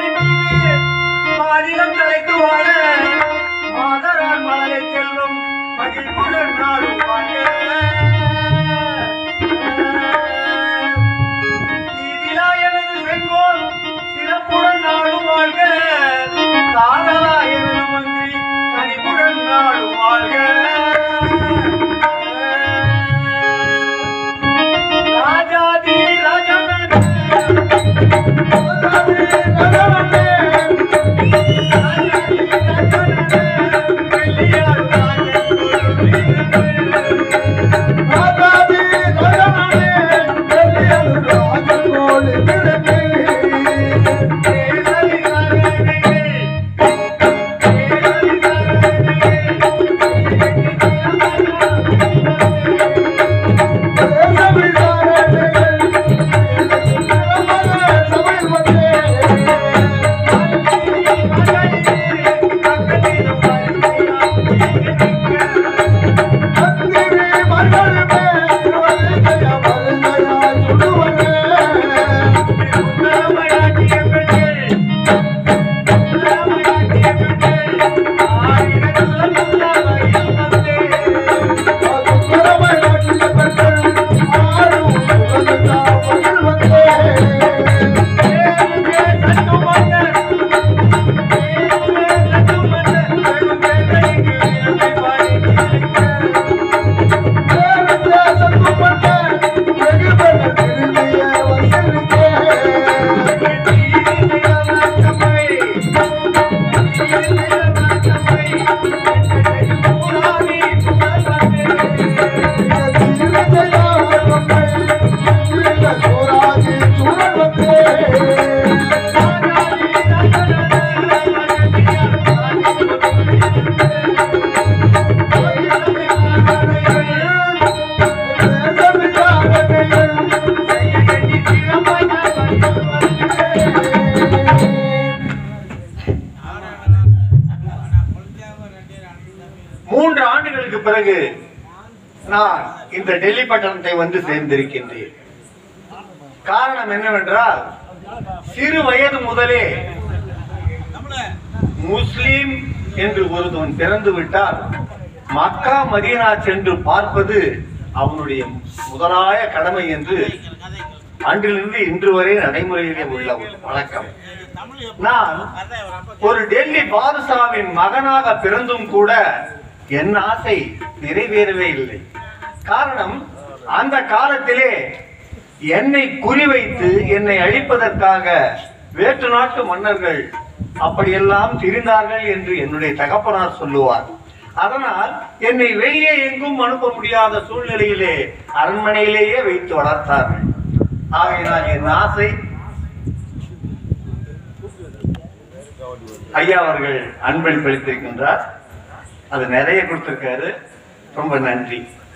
மலரின் மீது மாநிலம் தலைத்து வாழ மாதரான் மலரை செல்லும் மகிழ்வுடன் நாடும் வாழ நீதிலா எனது செங்கோல் சிறப்புடன் நாடும் வாழ்க காதலா எனது மந்திரி கனிவுடன் நாடும் வாழ்க ராஜாதி ராஜாவே மூன்று ஆண்டுகளுக்கு பிறகு நான் இந்த டெல்லி பட்டணத்தை வந்து சேர்ந்திருக்கின்றேன் காரணம் என்னவென்றால் சிறு வயது முதலே முஸ்லிம் என்று ஒருவன் பிறந்து விட்டால் மக்கா மதீனா சென்று பார்ப்பது அவனுடைய முதலாய கடமை என்று அன்றிலிருந்து இன்று வரை நடைமுறையிலே உள்ள ஒரு வழக்கம் நான் ஒரு டெல்லி பாதுஷாவின் மகனாக பிறந்தும் கூட என் ஆசை நிறைவேறவே இல்லை காரணம் அந்த காலத்திலே என்னை குறிவைத்து என்னை அழிப்பதற்காக வேற்று நாட்டு மன்னர்கள் அப்படியெல்லாம் திரிந்தார்கள் என்று என்னுடைய தகப்பனார் சொல்லுவார் அதனால் என்னை வெளியே எங்கும் அனுப்ப முடியாத சூழ்நிலையிலே அரண்மனையிலேயே வைத்து வளர்த்தார்கள் ஆகையினால் என் ஆசை ஐயா அவர்கள் அன்பளிப்பளித்திருக்கின்றார் அது நிறைய கொடுத்திருக்காரு ரொம்ப நன்றி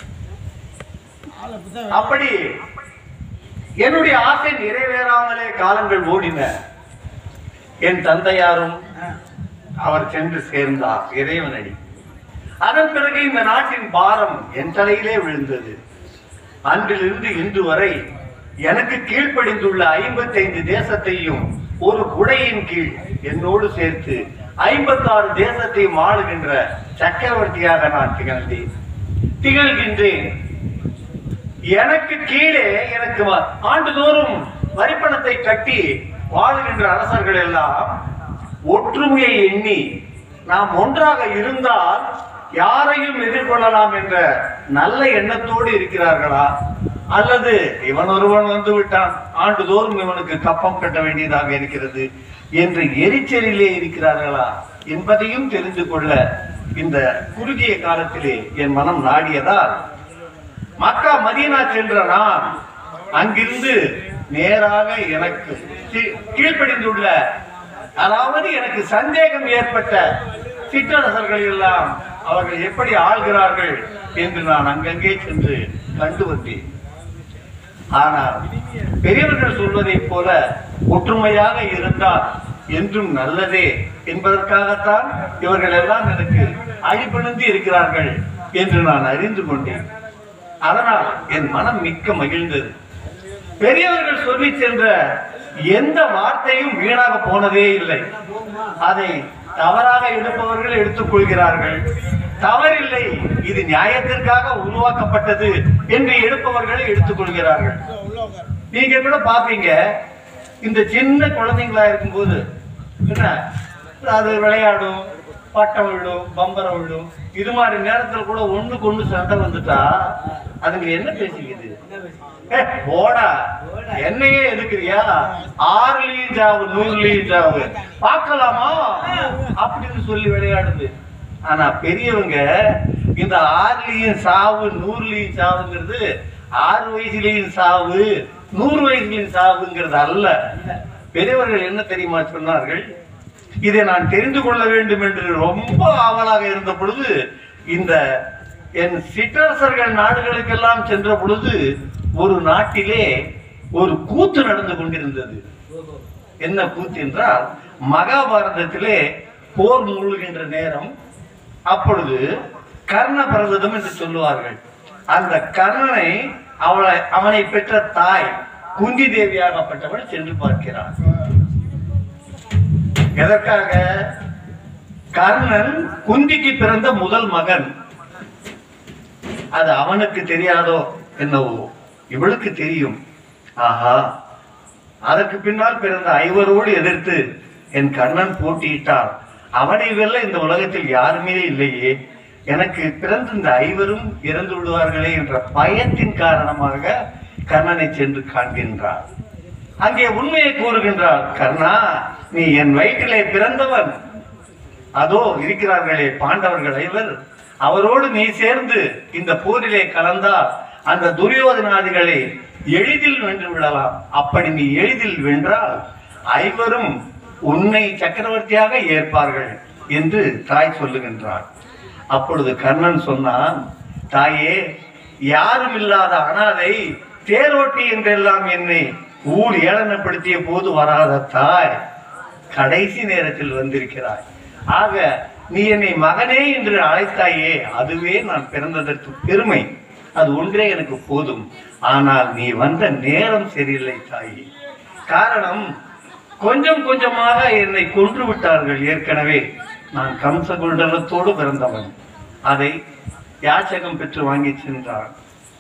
அப்படி என்னுடைய ஆசை நிறைவேறாமலே காலங்கள் ஓடின என் தந்தையாரும் அவர் சென்று சேர்ந்தார் இறைவனடி அதன் பிறகு இந்த நாட்டின் பாரம் என் தலையிலே விழுந்தது அன்றிலிருந்து இன்று வரை எனக்கு கீழ்ப்படிந்துள்ள ஐம்பத்தைந்து தேசத்தையும் ஒரு குடையின் கீழ் என்னோடு சேர்த்து ஐம்பத்தாறு தேசத்தையும் ஆளுகின்ற சக்கரவர்த்தியாக நான் திகழ்ந்தேன் திகழ்கின்றேன் எனக்கு கீழே எனக்கு வ- ஆண்டுதோறும் வரிப்பணத்தை கட்டி வாழுகின்ற அரசர்கள் எல்லாம் ஒற்றுமையை எண்ணி நாம் ஒன்றாக இருந்தால் யாரையும் எதிர்கொள்ளலாம் என்ற நல்ல எண்ணத்தோடு இருக்கிறார்களா அல்லது இவன் ஒருவன் வந்து விட்டான் ஆண்டுதோறும் இவனுக்கு கப்பம் கட்ட வேண்டியதாக இருக்கிறது என்று எரிச்சலிலே இருக்கிறார்களா என்பதையும் தெரிந்து கொள்ள இந்த குறுகிய காலத்திலே என் மனம் நாடியதால் மக்கா மதீனா சென்ற நான் அங்கிருந்து நேராக எனக்கு கீ- கீழ்ப்படிந்துள்ள அதாவது எனக்கு சந்தேகம் ஏற்பட்ட சிற்றரசர்கள் எல்லாம் அவர்கள் எப்படி ஆள்கிறார்கள் என்று நான் அங்கங்கே சென்று கண்டு வந்தேன் ஆனால் பெரியவர்கள் சொல்வதைப் போல ஒற்றுமையாக இருந்தால் என்றும் நல்லதே என்பதற்காகத்தான் இவர்கள் எல்லாம் எனக்கு அழிப்பணிந்து இருக்கிறார்கள் என்று நான் அறிந்து கொண்டேன் அதனால் என் மனம் மிக்க மகிழ்ந்தது பெரியவர்கள் சொல்லி சென்ற எந்த வார்த்தையும் வீணாக போனதே இல்லை அதை தவறாக எடுப்பவர்கள் எடுத்துக்கொள்கிறார்கள் தவறில்லை இது நியாயத்திற்காக உருவாக்கப்பட்டது என்று எடுப்பவர்கள் எடுத்துக்கொள்கிறார்கள் நீங்க கூட பாப்பீங்க இந்த சின்ன குழந்தைங்களா இருக்கும்போது என்ன அது விளையாடும் பட்டம் விடும் பம்பரம் விடும் இது மாதிரி நேரத்துல கூட ஒண்ணுக்கு ஒண்ணு சண்டை வந்துட்டா அதுங்க என்ன பேசிக்குது ஏ, போடா என்னையே எதுக்குறியா ஆறுலயும் சாவு நூறுலயும் சாவு பார்க்கலாமா அப்படின்னு சொல்லி விளையாடுது ஆனா பெரியவங்க இந்த ஆறுலயும் சாவு நூறுலயும் சாவுங்கிறது ஆறு வயசுலயும் சாவு நூறு வயசுலயும் சாவுங்கிறது அல்ல பெரியவர்கள் என்ன தெரியுமா சொன்னார்கள் இதை நான் தெரிந்து கொள்ள வேண்டும் என்று ரொம்ப ஆவலாக இருந்த பொழுது இந்த என் சிற்றரசர்கள் நாடுகளுக்கெல்லாம் சென்ற பொழுது ஒரு நாட்டிலே ஒரு கூத்து நடந்து கொண்டிருந்தது என்ன கூத்து என்றால் மகாபாரதத்திலே போர் மூழ்கின்ற நேரம் அப்பொழுது கர்ண பர்வதம் என்று சொல்லுவார்கள் அந்த கர்ணனை அவளை அவனை பெற்ற தாய் குந்தி தேவியாகப்பட்டவள் சென்று பார்க்கிறார் எதற்காக கர்ணன் குந்திக்கு பிறந்த முதல் மகன் அது அவனுக்கு தெரியாதோ என்னவோ இவளுக்கு தெரியும் ஆஹா அதற்கு பின்னால் பிறந்த ஐவரோடு எதிர்த்து என் கர்ணன் போட்டியிட்டான் அவனை வெல்ல இந்த உலகத்தில் யாருமே இல்லையே எனக்கு பிறந்த இந்த ஐவரும் இறந்து விடுவார்களே என்ற பயத்தின் காரணமாக கர்ணனை சென்று காண்கின்றார் அங்கே உண்மையை கூறுகின்றார் கர்ணா நீ என் வயிற்றிலே பிறந்தவன் அதோ இருக்கிறார்களே பாண்டவர்கள் ஐவர் அவரோடு நீ சேர்ந்து இந்த போரிலே கலந்தால் அந்த துரியோதனாதிகளை எளிதில் வென்று விடலாம் அப்படி நீ எளிதில் வென்றால் ஐவரும் உன்னை சக்கரவர்த்தியாக ஏற்பார்கள் என்று தாய் சொல்லுகின்றார் அப்பொழுது கர்ணன் சொன்னான் தாயே யாரும் இல்லாத அனாதை தேரோட்டி என்றெல்லாம் என்னை ஊர் ஏளனப்படுத்திய போது வராத தாய் கடைசி நேரத்தில் வந்திருக்கிறாய் ஆக நீ என்னை மகனே என்று அழைத்தாயே அதுவே நான் பிறந்ததற்கு பெருமை அது ஒன்றே எனக்கு போதும் ஆனால் நீ வந்த நேரம் சரியில்லை தாயே காரணம் கொஞ்சம் கொஞ்சமாக என்னை கொன்று விட்டார்கள் ஏற்கனவே நான் கம்சகுண்டலத்தோடு பிறந்தவன் அதை யாச்சகம் பெற்று வாங்கி சென்றான்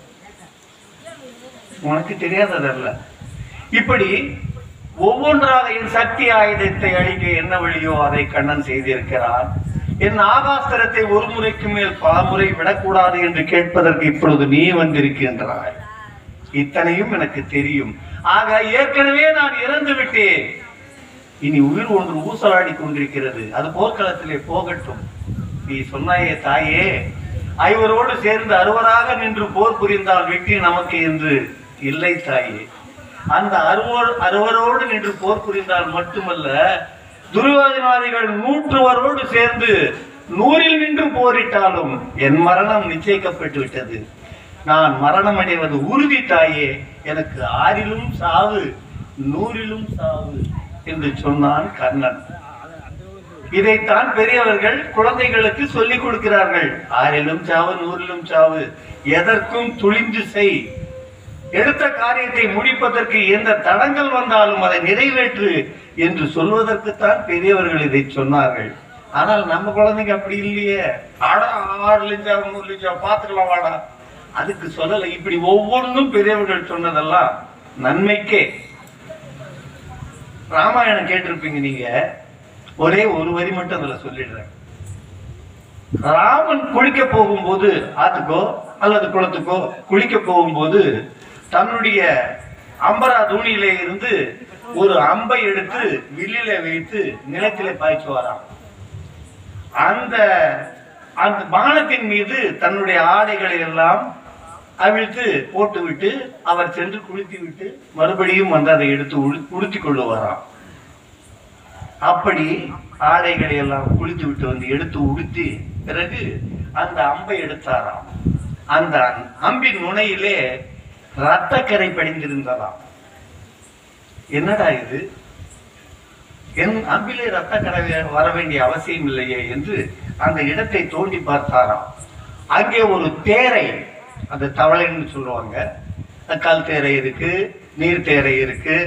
உனக்கு தெரியாததல்ல இப்படி ஒவ்வொன்றாக என் சக்தி ஆயுதத்தை அழிக்க என்ன வழியோ அதை கண்ணன் செய்திருக்கிறான் என் ஆகாஸ்திரத்தை ஒரு முறைக்கு மேல் பல முறை விடக்கூடாது என்று கேட்பதற்கு இப்பொழுது நீ வந்திருக்கின்றாய் இத்தனையும் எனக்கு தெரியும் ஆக ஏற்கனவே நான் இறந்து விட்டேன் இனி உயிர் ஒன்று ஊசலாடி கொண்டிருக்கிறது அது போர்க்களத்திலே போகட்டும் நீ சொன்னாயே தாயே ஐவரோடு சேர்ந்து அறுவராக நின்று போர் புரிந்தால் வெற்றி நமக்கு என்று இல்லை தாயே அந்த அறுவர் அறுவரோடு நின்று போர் புரிந்தால் மட்டுமல்ல துரியோதனாதிகள் நூற்றுவரோடு சேர்ந்து நூறில் நின்று போரிட்டாலும் என் மரணம் நிச்சயிக்கப்பட்டு விட்டது நான் மரணம் அடைவது உறுதி தாயே எனக்கு ஆறிலும் சாவு நூறிலும் சாவு என்று சொன்னான் கர்ணன் இதைத்தான் பெரியவர்கள் குழந்தைகளுக்கு சொல்லிக் கொடுக்கிறார்கள் ஆறிலும் சாவு நூறிலும் சாவு எதற்கும் துளிந்து செய் எடுத்த காரியத்தை முடிப்பதற்கு எந்த தடங்கள் வந்தாலும் அதை நிறைவேற்று என்று சொல்வதற்குத்தான் பெரியவர்கள் இதை சொன்னார்கள் ஆனால் நம்ம குழந்தைங்க அப்படி இல்லையே ஆடா ஆறு லட்சம் நூறு லட்சம் பார்த்துக்கலாம் வாடா அதுக்கு சொல்லலை இப்படி ஒவ்வொன்றும் பெரியவர்கள் சொன்னதெல்லாம் நன்மைக்கே ராமாயணம் கேட்டிருப்பீங்க நீங்க ஒரே ஒரு வரி மட்டும் அதுல சொல்லிடுறேன் ராமன் குளிக்க போகும்போது ஆத்துக்கோ அல்லது குளத்துக்கோ குளிக்க போகும்போது தன்னுடைய அம்பரா தூணியிலே இருந்து ஒரு அம்பை எடுத்து வில்லிலே வைத்து நிலத்திலே பாய்ச்சுவாராம் அந்த அந்த பானத்தின் மீது தன்னுடைய ஆடைகளை எல்லாம் அவிழ்த்து போட்டுவிட்டு அவர் சென்று குளித்து விட்டு மறுபடியும் வந்து அதை எடுத்து உடு- உடுத்திக் கொள்ளுவாராம் அப்படி ஆடைகளை எல்லாம் குளித்து விட்டு வந்து எடுத்து உடுத்தி பிறகு அந்த அம்பை எடுத்தாராம் அந்த அம்பின் நுனையிலே ரத்தக்கரை படிந்திருந்ததாம் என்னடா இது என் அம்பிலே ரத்தக்கரை வே- வர வேண்டிய அவசியம் இல்லையே என்று அந்த இடத்தை தோண்டி பார்த்தாராம் அங்கே ஒரு தேரை அந்த தவளைன்னு சொல்லுவாங்க கல் தேரை இருக்கு நீர் தேரை இருக்கு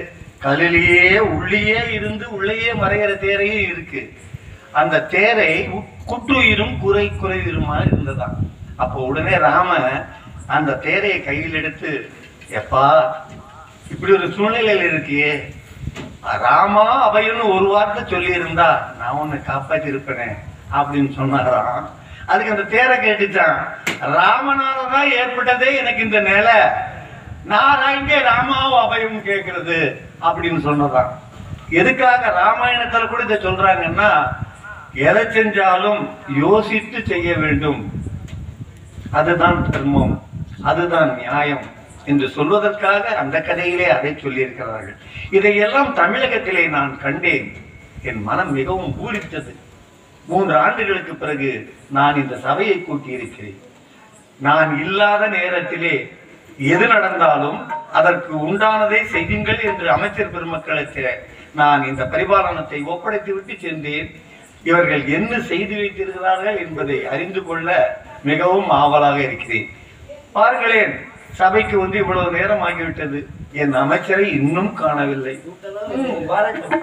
கல்லிலேயே உள்ளேயே இருந்து உள்ளேயே மறைகிற தேரையும் இருக்கு அந்த தேரை உ- குற்றுயிரும் குறை குறையுருமா இருந்ததாம் அப்போ உடனே ராம அந்த தேரையை கையில் எடுத்து எப்பா இப்படி ஒரு சூழ்நிலையில இருக்கியே ராமா அவையன்னு ஒரு வார்த்தை சொல்லி இருந்தா நான் உன்னை காப்பாத்தி இருப்பேனே அப்படின்னு சொன்னாராம் அதுக்கு அந்த தேரை கேட்டுச்சான் ராமனாலதான் ஏற்பட்டதே எனக்கு இந்த நிலை நான் இங்கே ராமாவும் அபயம் கேட்கறது அப்படின்னு சொன்னதான் எதுக்காக ராமாயணத்துல கூட இதை சொல்றாங்கன்னா எதை செஞ்சாலும் யோசித்து செய்ய வேண்டும் அதுதான் தர்மம் அதுதான் நியாயம் என்று சொல்வதற்காக அந்த கதையிலே அதை சொல்லியிருக்கிறார்கள் இதையெல்லாம் தமிழகத்திலே நான் கண்டேன் என் மனம் மிகவும் பூரித்தது மூன்று ஆண்டுகளுக்கு பிறகு நான் இந்த சபையை கூட்டியிருக்கிறேன் நான் இல்லாத நேரத்திலே எது நடந்தாலும் அதற்கு உண்டானதை செய்யுங்கள் என்று அமைச்சர் பெருமக்களுக்கு நான் இந்த பரிபாலனத்தை ஒப்படைத்து விட்டு சென்றேன் இவர்கள் என்ன செய்து வைத்திருக்கிறார்கள் என்பதை அறிந்து கொள்ள மிகவும் ஆவலாக இருக்கிறேன் பாருங்களேன் சபைக்கு வந்து இவ்வளவு நேரம் ஆகிவிட்டது என் அமைச்சரை இன்னும் காணவில்லை ம், வாருங்கள்.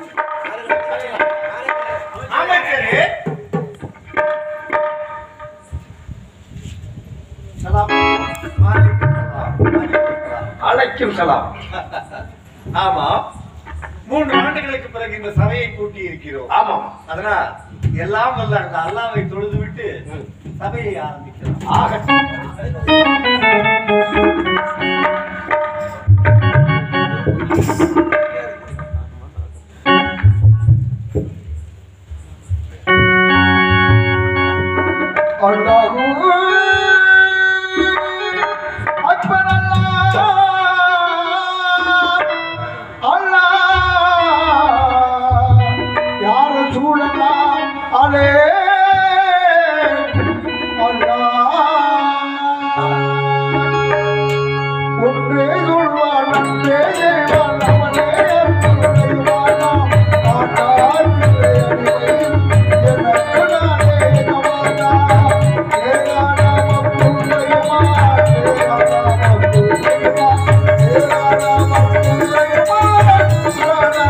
அமைச்சரே சலாம். வாலைக்கும் சலாம். வாலைக்கும் சலாம். அழைக்கும் சலாம் ஆமா மூன்று ஆண்டுகளுக்கு பிறகு இந்த சபையை கூட்டி இருக்கிறோம் ஆமாம் அதனால் எல்லாம் வல்ல அந்த அல்லாவை தொழுது விட்டு சபையை ஆரம்பிக்கிறோம் ஆகட்டும் அல்லாஹு அக்பர் அல்லாஹ் அல்லாஹ் யார் ரசூலல்லாஹ் அலே அல்லாஹ் ஒன்றே சொல்வான் அன்றே செய்வான் அவனே சொல்வானா ஆட்டார் இல்லை அடிமை எனக்கு நானே நவாதா ஏரானா மப்புள்ளையுமா ஏரானா மப்புள்ளையுமா ஏரானா மப்புள்ளையுமா ஏரானா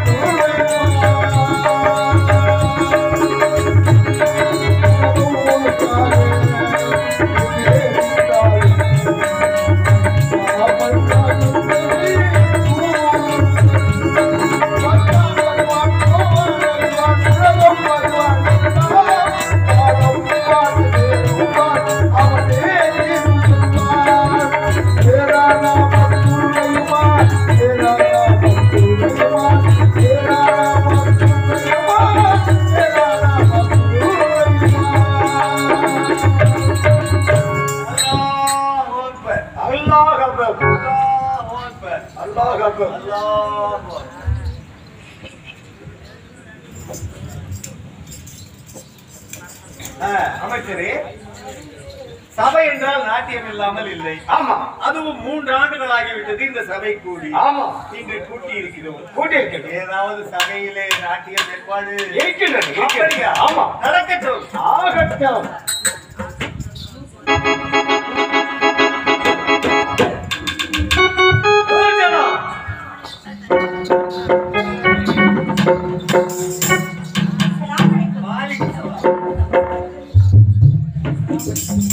மப்புள்ளையுமா அல்லாஹ் அக்பர். அல்லாஹ் அக்பர் அல்லாஹ் அக்பர். அல்லாஹ் அக்பர் அல்லாஹ் அக்பர். ஆ, அமைச்சரே சபை என்றால் நாட்டியம் இல்லாமல் இல்லை ஆமா அதுவும் மூன்று ஆண்டுகள் ஆகிவிட்டது இந்த சபை கூடி ஆமா இன்று கூட்டி இருக்கிறோம் கூட்டியிருக்கிறது ஏதாவது சபையிலே நாட்டியம் ஏற்பாடு இருக்கின்றது அப்படியா? இருக்கிறது ஆமா நடக்கட்டும் ஆகட்டும் ஊர்ஜனம். வாலிக்கு சலாம்.